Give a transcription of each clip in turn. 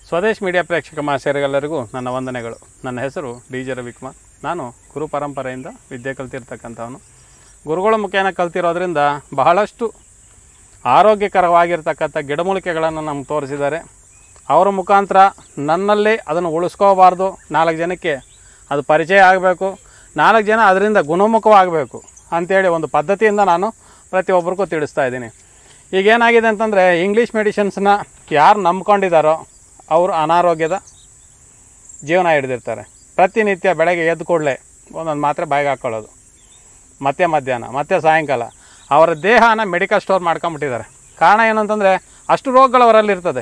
Swadesh media ಪ್ರೇಕ್ಷಕ ಮಹಾಶಯರಿಗೆಲ್ಲರಿಗೂ ನನ್ನ ವಂದನೆಗಳು ನನ್ನ ಹೆಸರು ಡಿ ಜೆ ರವಿಕುಮಾರ್ ನಾನು ಗುರು ಪರಂಪರೆಯಿಂದ ವಿದ್ಯೆ ಕಲ್ತಿರ್ತಕ್ಕಂಥವನು ಗುರುಗಳ ಮುಖೇನ ಕಲ್ತಿರೋದ್ರಿಂದ ಬಹಳಷ್ಟು ಆರೋಗ್ಯಕರವಾಗಿರ್ತಕ್ಕಂಥ ಗಿಡಮೂಲಿಕೆಗಳನ್ನು ನಮ್ಗೆ ತೋರಿಸಿದ್ದಾರೆ ಅವರ ಮುಖಾಂತರ ನನ್ನಲ್ಲೇ ಅದನ್ನು ಉಳಿಸ್ಕೋಬಾರ್ದು ನಾಲ್ಕು ಜನಕ್ಕೆ ಅದು ಪರಿಚಯ ಆಗಬೇಕು ನಾಲ್ಕು ಜನ ಅದರಿಂದ ಗುಣಮುಖವಾಗಬೇಕು ಅಂಥೇಳಿ ಒಂದು ಪದ್ಧತಿಯಿಂದ ನಾನು ಪ್ರತಿಯೊಬ್ಬರಿಗೂ ತಿಳಿಸ್ತಾ ಇದ್ದೀನಿ ಈಗೇನಾಗಿದೆ ಅಂತಂದರೆ ಇಂಗ್ಲೀಷ್ ಮೆಡಿಷನ್ಸ್ನ ಯಾರು ನಂಬ್ಕೊಂಡಿದ್ದಾರೋ ಅವರು ಅನಾರೋಗ್ಯದ ಜೀವನ ಹಿಡಿದಿರ್ತಾರೆ ಪ್ರತಿನಿತ್ಯ ಬೆಳಗ್ಗೆ ಎದ್ದು ಕೂಡಲೇ ಒಂದೊಂದು ಮಾತ್ರೆ ಬಾಯಿಗೆ ಹಾಕ್ಕೊಳ್ಳೋದು ಮತ್ತೆ ಮಧ್ಯಾಹ್ನ ಮತ್ತೆ ಸಾಯಂಕಾಲ ಅವರ ದೇಹನ ಮೆಡಿಕಲ್ ಸ್ಟೋರ್ ಮಾಡ್ಕೊಂಬಿಟ್ಟಿದ್ದಾರೆ ಕಾರಣ ಏನು ಅಂತಂದರೆ ಅಷ್ಟು ರೋಗಗಳು ಅವರಲ್ಲಿ ಇರ್ತದೆ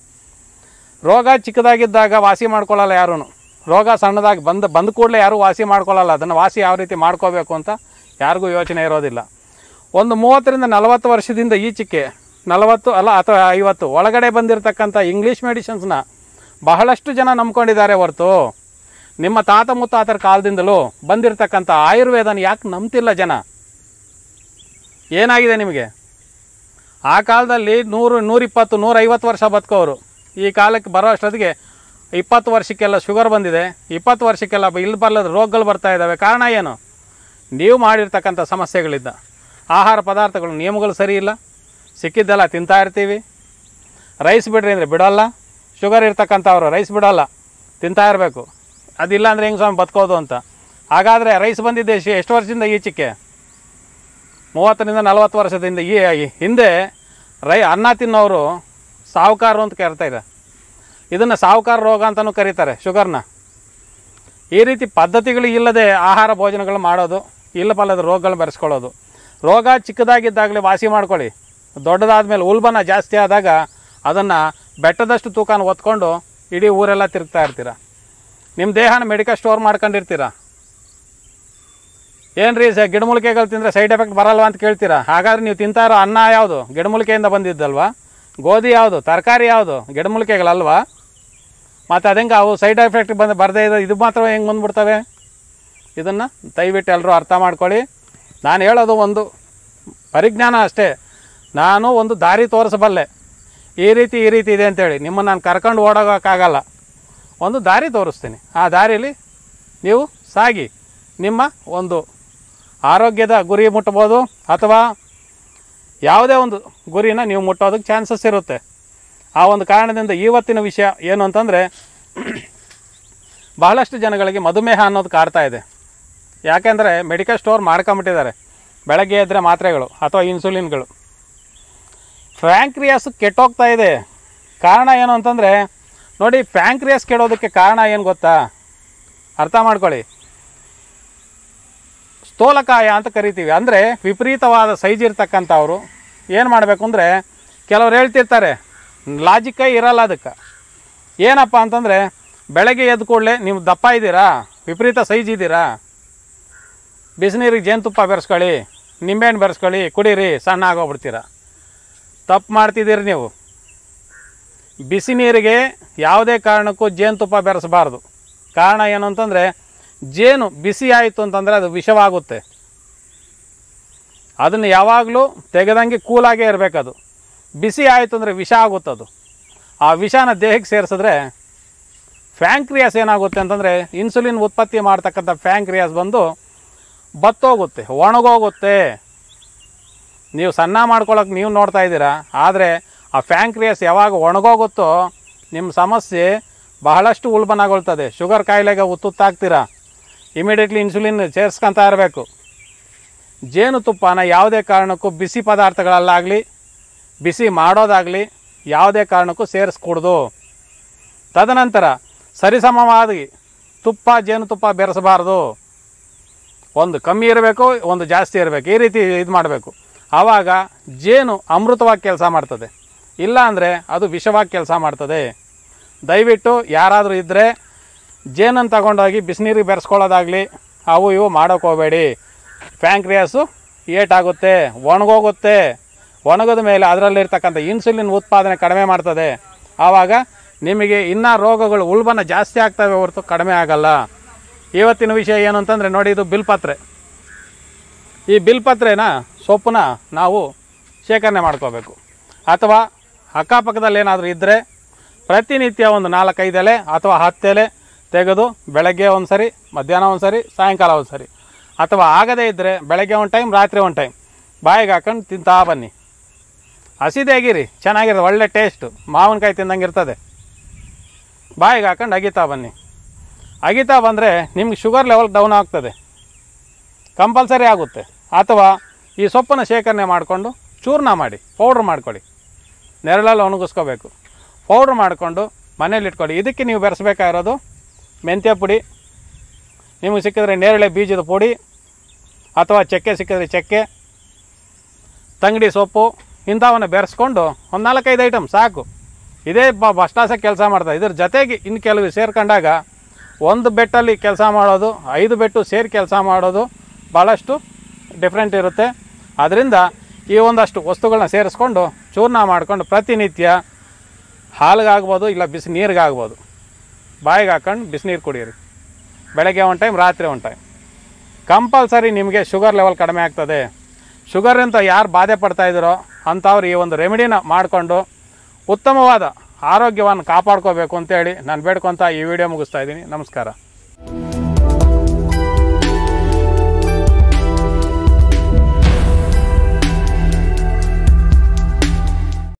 ರೋಗ ಚಿಕ್ಕದಾಗಿದ್ದಾಗ ವಾಸಿ ಮಾಡ್ಕೊಳ್ಳಲ್ಲ ಯಾರೂ ರೋಗ ಸಣ್ಣದಾಗಿ ಬಂದು ಬಂದ ಕೂಡಲೇ ಯಾರೂ ವಾಸಿ ಮಾಡ್ಕೊಳ್ಳಲ್ಲ ಅದನ್ನು ವಾಸಿ ಯಾವ ರೀತಿ ಮಾಡ್ಕೋಬೇಕು ಅಂತ ಯಾರಿಗೂ ಯೋಚನೆ ಇರೋದಿಲ್ಲ ಒಂದು ಮೂವತ್ತರಿಂದ ನಲವತ್ತು ವರ್ಷದಿಂದ ಈಚೆಗೆ ನಲವತ್ತು ಅಲ್ಲ ಅಥವಾ ಐವತ್ತು ಒಳಗಡೆ ಬಂದಿರತಕ್ಕಂಥ ಇಂಗ್ಲೀಷ್ ಮೆಡಿಸಿನ್ಸ್ನ ಬಹಳಷ್ಟು ಜನ ನಂಬ್ಕೊಂಡಿದ್ದಾರೆ ಹೊರತು ನಿಮ್ಮ ತಾತ ಮುತ್ತಾತರ ಕಾಲದಿಂದಲೂ ಬಂದಿರತಕ್ಕಂಥ ಆಯುರ್ವೇದನ ಯಾಕೆ ನಂಬ್ತಿಲ್ಲ ಜನ ಏನಾಗಿದೆ ನಿಮಗೆ ಆ ಕಾಲದಲ್ಲಿ ನೂರು ನೂರಿಪ್ಪತ್ತು ನೂರೈವತ್ತು ವರ್ಷ ಬದುಕೋರು ಈ ಕಾಲಕ್ಕೆ ಬರೋ ಅಷ್ಟೊತ್ತಿಗೆ ಇಪ್ಪತ್ತು ವರ್ಷಕ್ಕೆಲ್ಲ ಶುಗರ್ ಬಂದಿದೆ ಇಪ್ಪತ್ತು ವರ್ಷಕ್ಕೆಲ್ಲ ಇಲ್ಲಿ ಬಲ್ಲದ ರೋಗಗಳು ಬರ್ತಾ ಇದ್ದಾವೆ ಕಾರಣ ಏನು ನೀವು ಮಾಡಿರ್ತಕ್ಕಂಥ ಸಮಸ್ಯೆಗಳಿಂದ ಆಹಾರ ಪದಾರ್ಥಗಳು ನಿಯಮಗಳು ಸರಿ ಇಲ್ಲ ಸಿಕ್ಕಿದ್ದೆಲ್ಲ ತಿಂತಾ ಇರ್ತೀವಿ ರೈಸ್ ಬಿಡ್ರಿ ಅಂದರೆ ಬಿಡೋಲ್ಲ ಶುಗರ್ ಇರ್ತಕ್ಕಂಥವ್ರು ರೈಸ್ ಬಿಡೋಲ್ಲ ತಿಂತಾ ಇರಬೇಕು ಅದಿಲ್ಲ ಅಂದರೆ ಹೆಂಗೆ ಸ್ವಾಮಿ ಬದುಕೋದು ಅಂತ ಹಾಗಾದರೆ ರೈಸ್ ಬಂದಿದ್ದೆ ಎಷ್ಟ್- ಎಷ್ಟು ವರ್ಷದಿಂದ ಈಚೆಗೆ ಮೂವತ್ತರಿಂದ ನಲವತ್ತು ವರ್ಷದಿಂದ ಈ ಈ ಹಿಂದೆ ರೈ ಅನ್ನ ತಿನ್ನೋರು ಸಾಹುಕಾರರು ಅಂತ ಕರಿತಾರೆ ಇದನ್ನು ಸಾಹುಕಾರ ರೋಗ ಅಂತಲೂ ಕರೀತಾರೆ ಶುಗರ್ನ ಈ ರೀತಿ ಪದ್ಧತಿಗಳು ಇಲ್ಲದೆ ಆಹಾರ ಭೋಜನಗಳು ಮಾಡೋದು ಇಲ್ಲ ಬಲ್ಲದ ರೋಗಗಳು ಬೆರೆಸ್ಕೊಳ್ಳೋದು ರೋಗ ಚಿಕ್ಕದಾಗಿದ್ದಾಗಲೇ ವಾಸಿ ಮಾಡ್ಕೊಳ್ಳಿ ದೊಡ್ಡದಾದ ಮೇಲೆ ಉಲ್ಬಣ ಜಾಸ್ತಿ ಆದಾಗ ಅದನ್ನು ಬೆಟ್ಟದಷ್ಟು ತೂಕನ ಹೊತ್ಕೊಂಡು ಇಡೀ ಊರೆಲ್ಲ ತಿರುಗ್ತಾ ಇರ್ತೀರ ನಿಮ್ಮ ದೇಹನ ಮೆಡಿಕಲ್ ಸ್ಟೋರ್ ಮಾಡ್ಕೊಂಡಿರ್ತೀರ ಏನ್ರಿ ಸ ಗಿಡಮೂಲಿಕೆಗಳು ತಿಂದರೆ ಸೈಡ್ ಎಫೆಕ್ಟ್ ಬರಲ್ವಾ ಅಂತ ಕೇಳ್ತೀರಾ ಹಾಗಾದ್ರೆ ನೀವು ತಿಂತಾ ಇರೋ ಅನ್ನ ಯಾವುದು ಗಿಡಮೂಲಿಕೆಯಿಂದ ಬಂದಿದ್ದಲ್ವಾ ಗೋಧಿ ಯಾವುದು ತರಕಾರಿ ಯಾವುದು ಗಿಡಮೂಲಿಕೆಗಳಲ್ವಾ ಮತ್ತು ಅದಂಗೆ ಅವು ಸೈಡ್ ಎಫೆಕ್ಟ್ ಬಂದು ಬರದೇ ಇರೋ ಇದು ಮಾತ್ರ ಹೆಂಗೆ ಬಂದ್ಬಿಡ್ತವೆ ಇದನ್ನು ದಯವಿಟ್ಟು ಎಲ್ಲರೂ ಅರ್ಥ ಮಾಡ್ಕೊಳ್ಳಿ ನಾನು ಹೇಳೋದು ಒಂದು ಪರಿಜ್ಞಾನ ಅಷ್ಟೇ ನಾನು ಒಂದು ದಾರಿ ತೋರಿಸಬಲ್ಲೆ ಈ ರೀತಿ ಈ ರೀತಿ ಇದೆ ಅಂತೇಳಿ ನಿಮ್ಮನ್ನು ನಾನು ಕರ್ಕೊಂಡು ಓಡೋಗೋಕ್ಕಾಗಲ್ಲ ಒಂದು ದಾರಿ ತೋರಿಸ್ತೀನಿ ಆ ದಾರಿಯಲ್ಲಿ ನೀವು ಸಾಗಿ ನಿಮ್ಮ ಒಂದು ಆರೋಗ್ಯದ ಗುರಿ ಮುಟ್ಬೋದು ಅಥವಾ ಯಾವುದೇ ಒಂದು ಗುರಿನ ನೀವು ಮುಟ್ಟೋದಕ್ಕೆ ಚಾನ್ಸಸ್ ಇರುತ್ತೆ ಆ ಒಂದು ಕಾರಣದಿಂದ ಇವತ್ತಿನ ವಿಷಯ ಏನು ಅಂತಂದರೆ ಬಹಳಷ್ಟು ಜನಗಳಿಗೆ ಮಧುಮೇಹ ಅನ್ನೋದು ಕಾಡ್ತಾ ಇದೆ ಯಾಕೆಂದರೆ ಮೆಡಿಕಲ್ ಸ್ಟೋರ್ ಮಾಡ್ಕೊಂಬಿಟ್ಟಿದ್ದಾರೆ ಬೆಳಗ್ಗೆ ಎದ್ದರೆ ಮಾತ್ರೆಗಳು ಅಥವಾ ಇನ್ಸುಲಿನ್ಗಳು ಫ್ಯಾಂಕ್ರಿಯಾಸ್ ಕೆಟ್ಟೋಗ್ತಾ ಇದೆ ಕಾರಣ ಏನು ಅಂತಂದರೆ ನೋಡಿ ಫ್ಯಾಂಕ್ರಿಯಾಸ್ ಕೆಡೋದಕ್ಕೆ ಕಾರಣ ಏನು ಗೊತ್ತಾ ಅರ್ಥ ಮಾಡ್ಕೊಳ್ಳಿ ಸ್ಥೂಲಕಾಯ ಅಂತ ಕರಿತೀವಿ ಅಂದರೆ ವಿಪರೀತವಾದ ಸೈಜ್ ಇರ್ತಕ್ಕಂಥವ್ರು ಏನು ಮಾಡಬೇಕು ಅಂದರೆ ಕೆಲವ್ರು ಹೇಳ್ತಿರ್ತಾರೆ ಲಾಜಿಕ್ಕೇ ಇರಲ್ಲ ಅದಕ್ಕೆ ಏನಪ್ಪ ಅಂತಂದರೆ ಬೆಳಗ್ಗೆ ಎದ್ದು ಕೂಡಲೇ ನೀವು ದಪ್ಪ ಇದ್ದೀರಾ ವಿಪರೀತ ಸೈಜ್ ಇದ್ದೀರಾ ಬಿಸಿನೀರಿಗೆ ಜೇನುತುಪ್ಪ ಬೆರೆಸ್ಕೊಳ್ಳಿ ನಿಂಬೆಹಣ್ಣು ಬೆರೆಸ್ಕೊಳ್ಳಿ ಕುಡೀರಿ ಸಣ್ಣ ಆಗೋಗ್ಬಿಡ್ತೀರ ತಪ್ಪು ಮಾಡ್ತಿದ್ದೀರಿ ನೀವು ಬಿಸಿ ನೀರಿಗೆ ಯಾವುದೇ ಕಾರಣಕ್ಕೂ ಜೇನುತುಪ್ಪ ಬೆರೆಸಬಾರ್ದು ಕಾರಣ ಏನು ಅಂತಂದರೆ ಜೇನು ಬಿಸಿ ಆಯಿತು ಅಂತಂದರೆ ಅದು ವಿಷವಾಗುತ್ತೆ ಅದನ್ನು ಯಾವಾಗಲೂ ತೆಗೆದಂಗೆ ಕೂಲಾಗೇ ಇರಬೇಕದು ಬಿಸಿ ಆಯಿತು ಅಂದರೆ ವಿಷ ಆಗುತ್ತದು ಆ ವಿಷನ ದೇಹಕ್ಕೆ ಸೇರಿಸಿದ್ರೆ ಫ್ಯಾಂಕ್ರಿಯಾಸ್ ಏನಾಗುತ್ತೆ ಅಂತಂದರೆ ಇನ್ಸುಲಿನ್ ಉತ್ಪತ್ತಿ ಮಾಡ್ತಕ್ಕಂಥ ಫ್ಯಾಂಕ್ರಿಯಾಸ್ ಬಂದು ಬತ್ತೋಗುತ್ತೆ ಒಣಗೋಗುತ್ತೆ ನೀವು ಸಣ್ಣ ಮಾಡ್ಕೊಳ್ಳೋಕೆ ನೀವು ನೋಡ್ತಾ ಇದ್ದೀರಾ ಆದರೆ ಆ ಫ್ಯಾಂಕ್ರಿಯಾಸ್ ಯಾವಾಗ ಒಣಗೋಗುತ್ತೋ ನಿಮ್ಮ ಸಮಸ್ಯೆ ಬಹಳಷ್ಟು ಉಲ್ಬಣಗೊಳ್ತದೆ ಶುಗರ್ ಕಾಯಿಲೆಗೆ ಉತ್ತುತ್ತಾಗ್ತೀರಾ ಇಮಿಡಿಯೇಟ್ಲಿ ಇನ್ಸುಲಿನ್ ಸೇರಿಸ್ಕೊತಾ ಇರಬೇಕು ಜೇನುತುಪ್ಪನ ಯಾವುದೇ ಕಾರಣಕ್ಕೂ ಬಿಸಿ ಪದಾರ್ಥಗಳಲ್ಲಾಗಲಿ ಬಿಸಿ ಮಾಡೋದಾಗಲಿ ಯಾವುದೇ ಕಾರಣಕ್ಕೂ ಸೇರಿಸ್ಕೊಡ್ದು ತದನಂತರ ಸರಿಸಮವಾಗಿ ತುಪ್ಪ ಜೇನುತುಪ್ಪ ಬೆರೆಸಬಾರ್ದು ಒಂದು ಕಮ್ಮಿ ಇರಬೇಕು ಒಂದು ಜಾಸ್ತಿ ಇರಬೇಕು ಈ ರೀತಿ ಇದು ಮಾಡಬೇಕು ಆವಾಗ ಜೇನು ಅಮೃತವಾಗಿ ಕೆಲಸ ಮಾಡ್ತದೆ ಇಲ್ಲ ಅಂದರೆ ಅದು ವಿಷವಾಗಿ ಕೆಲಸ ಮಾಡ್ತದೆ ದಯವಿಟ್ಟು ಯಾರಾದರೂ ಇದ್ದರೆ ಜೇನನ್ನು ತಗೊಂಡೋಗಿ ಬಿಸಿನೀರಿಗೆ ಬೆರೆಸ್ಕೊಳ್ಳೋದಾಗಲಿ ಅವು ಇವು ಮಾಡೋಕೆ ಹೋಗಬೇಡಿ ಫ್ಯಾಂಕ್ರಿಯಾಸು ಏಟಾಗುತ್ತೆ ಒಣಗೋಗುತ್ತೆ ಒಣಗಿದ ಮೇಲೆ ಅದರಲ್ಲಿರ್ತಕ್ಕಂಥ ಇನ್ಸುಲಿನ್ ಉತ್ಪಾದನೆ ಕಡಿಮೆ ಮಾಡ್ತದೆ ಆವಾಗ ನಿಮಗೆ ಇನ್ನೂ ರೋಗಗಳು ಉಲ್ಬಣ ಜಾಸ್ತಿ ಆಗ್ತವೆ ಹೊರತು ಕಡಿಮೆ ಆಗಲ್ಲ ಇವತ್ತಿನ ವಿಷಯ ಏನು ಅಂತಂದರೆ ನೋಡಿ ಇದು ಬಿಲ್ಪತ್ರೆ ಈ ಬಿಲ್ಪತ್ರೆನ ಸೊಪ್ಪನ್ನ ನಾವು ಶೇಖರಣೆ ಮಾಡ್ಕೋಬೇಕು ಅಥವಾ ಅಕ್ಕಪಕ್ಕದಲ್ಲಿ ಏನಾದರೂ ಇದ್ದರೆ ಪ್ರತಿನಿತ್ಯ ಒಂದು ನಾಲ್ಕೈದು ಎಲೆ ಅಥವಾ ಹತ್ತು ಎಲೆ ತೆಗೆದು ಬೆಳಗ್ಗೆ ಒಂದು ಸರಿ ಮಧ್ಯಾಹ್ನ ಒಂದು ಸರಿ ಸಾಯಂಕಾಲ ಒಂದು ಸರಿ ಅಥವಾ ಆಗದೇ ಇದ್ದರೆ ಬೆಳಗ್ಗೆ ಒಂದು ಟೈಮ್ ರಾತ್ರಿ ಒಂದು ಟೈಮ್ ಬಾಯಿಗೆ ಹಾಕೊಂಡು ತಿಂತಾ ಬನ್ನಿ ಹಸಿದಾಗಿರಿ ಚೆನ್ನಾಗಿರುತ್ತೆ ಒಳ್ಳೆ ಟೇಸ್ಟು ಮಾವಿನಕಾಯಿ ತಿಂದಂಗೆ ಇರ್ತದೆ ಬಾಯಿಗೆ ಹಾಕೊಂಡು ಅಗಿತಾ ಬನ್ನಿ ಅಗಿತಾ ಬಂದರೆ ನಿಮ್ಗೆ ಶುಗರ್ ಲೆವೆಲ್ ಡೌನ್ ಆಗ್ತದೆ ಕಂಪಲ್ಸರಿ ಆಗುತ್ತೆ ಅಥವಾ ಈ ಸೊಪ್ಪನ್ನು ಶೇಖರಣೆ ಮಾಡಿಕೊಂಡು ಚೂರ್ಣ ಮಾಡಿ ಪೌಡ್ರ್ ಮಾಡ್ಕೊಳ್ಳಿ ನೆರಳಲ್ಲಿ ಒಣಗಿಸ್ಕೋಬೇಕು ಪೌಡ್ರ್ ಮಾಡಿಕೊಂಡು ಮನೇಲಿ ಇಟ್ಕೊಳ್ಳಿ ಇದಕ್ಕೆ ನೀವು ಬೆರೆಸ್ಬೇಕಾಗಿರೋದು ಮೆಂತ್ಯ ಪುಡಿ ನಿಮಗೆ ಸಿಕ್ಕಿದ್ರೆ ನೇರಳೆ ಬೀಜದ ಪುಡಿ ಅಥವಾ ಚಕ್ಕೆ ಸಿಕ್ಕಿದ್ರೆ ಚಕ್ಕೆ ತಂಗಡಿ ಸೊಪ್ಪು ಇಂಥವನ್ನು ಬೆರೆಸ್ಕೊಂಡು ಒಂದು ನಾಲ್ಕೈದು ಐಟಮ್ ಸಾಕು ಇದೇ ಬ ಬಸ್ಟಾಸ ಕೆಲಸ ಮಾಡ್ತಾರೆ ಇದ್ರ ಜೊತೆಗೆ ಇನ್ನು ಕೆಲವು ಸೇರ್ಕೊಂಡಾಗ ಒಂದು ಬೆಟ್ಟಲ್ಲಿ ಕೆಲಸ ಮಾಡೋದು ಐದು ಬೆಟ್ಟು ಸೇರಿ ಕೆಲಸ ಮಾಡೋದು ಭಾಳಷ್ಟು ಡಿಫ್ರೆಂಟ್ ಇರುತ್ತೆ ಅದರಿಂದ ಈ ಒಂದಷ್ಟು ವಸ್ತುಗಳನ್ನ ಸೇರಿಸ್ಕೊಂಡು ಚೂರ್ಣ ಮಾಡಿಕೊಂಡು ಪ್ರತಿನಿತ್ಯ ಹಾಲಿಗಾಗ್ಬೋದು ಇಲ್ಲ ಬಿಸಿ ನೀರಿಗಾಗ್ಬೋದು ಬಾಯಿಗೆ ಹಾಕೊಂಡು ಬಿಸಿನೀರು ಕುಡಿಯಿರಿ ಬೆಳಗ್ಗೆ ಒಂದು ಟೈಮ್ ರಾತ್ರಿ ಒಂದು ಟೈಮ್ ಕಂಪಲ್ಸರಿ ನಿಮಗೆ ಶುಗರ್ ಲೆವೆಲ್ ಕಡಿಮೆ ಆಗ್ತದೆ ಶುಗರ್ ಅಂತ ಯಾರು ಬಾಧೆ ಪಡ್ತಾ ಇದ್ದೀರೋ ಅಂಥವ್ರು ಈ ಒಂದು ರೆಮಿಡಿನ ಮಾಡಿಕೊಂಡು ಉತ್ತಮವಾದ ಆರೋಗ್ಯವನ್ನು ಕಾಪಾಡ್ಕೋಬೇಕು ಅಂತೇಳಿ ನಾನು ಬೇಡ್ಕೊತ ಈ ವಿಡಿಯೋ ಮುಗಿಸ್ತಾ ಇದ್ದೀನಿ ನಮಸ್ಕಾರ